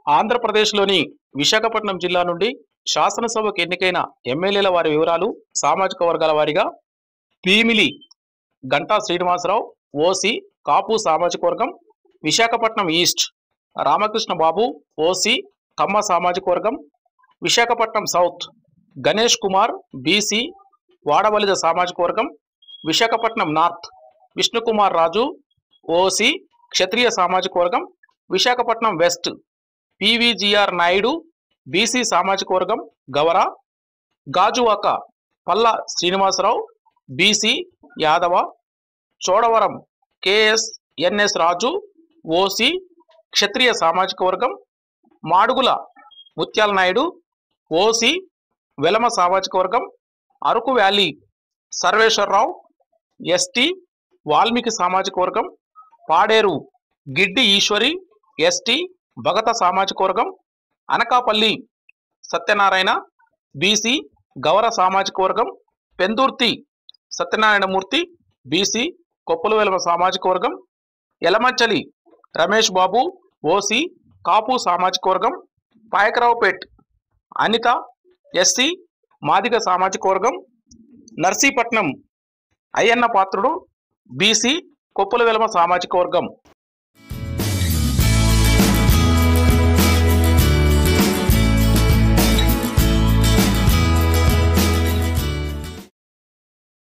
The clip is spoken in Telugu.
ఆంధ్రప్రదేశ్లోని విశాఖపట్నం జిల్లా నుండి శాసనసభకు ఎన్నికైన ఎమ్మెల్యేల వారి వివరాలు సామాజిక వర్గాల వారీగా భీమిలి గంటా శ్రీనివాసరావు ఓసి కాపు సామాజిక వర్గం విశాఖపట్నం ఈస్ట్ రామకృష్ణ బాబు ఓసి కమ్మ సామాజిక వర్గం విశాఖపట్నం సౌత్ గణేష్ కుమార్ బీసీ వాడవలిద సామాజిక వర్గం విశాఖపట్నం నార్త్ విష్ణుకుమార్ రాజు ఓసి క్షత్రియ సామాజిక వర్గం Visakhapatnam west PVGR Naidu BC సామాజిక వర్గం Gavara Gajuwaka Palla Srinivasa Rao BC Yadava Chodavaram KS NS Raju OC Kshatriya సామాజిక వర్గం మాడుగుల ముత్యాల నాయుడు ఓసి వెలమ సామాజిక వర్గం అరకు వ్యాలీ సర్వేశ్వరరావు ఎస్టీ వాల్మీకి సామాజిక వర్గం పాడేరు గిడ్డి ఈశ్వరి ఎస్టీ భగత సామాజిక వర్గం అనకాపల్లి సత్యనారాయణ బీసీ గౌర సామాజిక వర్గం పెందుర్తి సత్యనారాయణమూర్తి బీసీ కొప్పుల వెలమ సామాజిక వర్గం యలమంచలి రమేష్ బాబు ఓసీ కాపు సామాజిక వర్గం పాయకరావుపేట్ అనిత ఎస్సీ మాదిగ సామాజిక వర్గం నర్సీపట్నం అయ్యన్న పాత్రుడు బీసీ కొప్పుల వెలమ సామాజిక వర్గం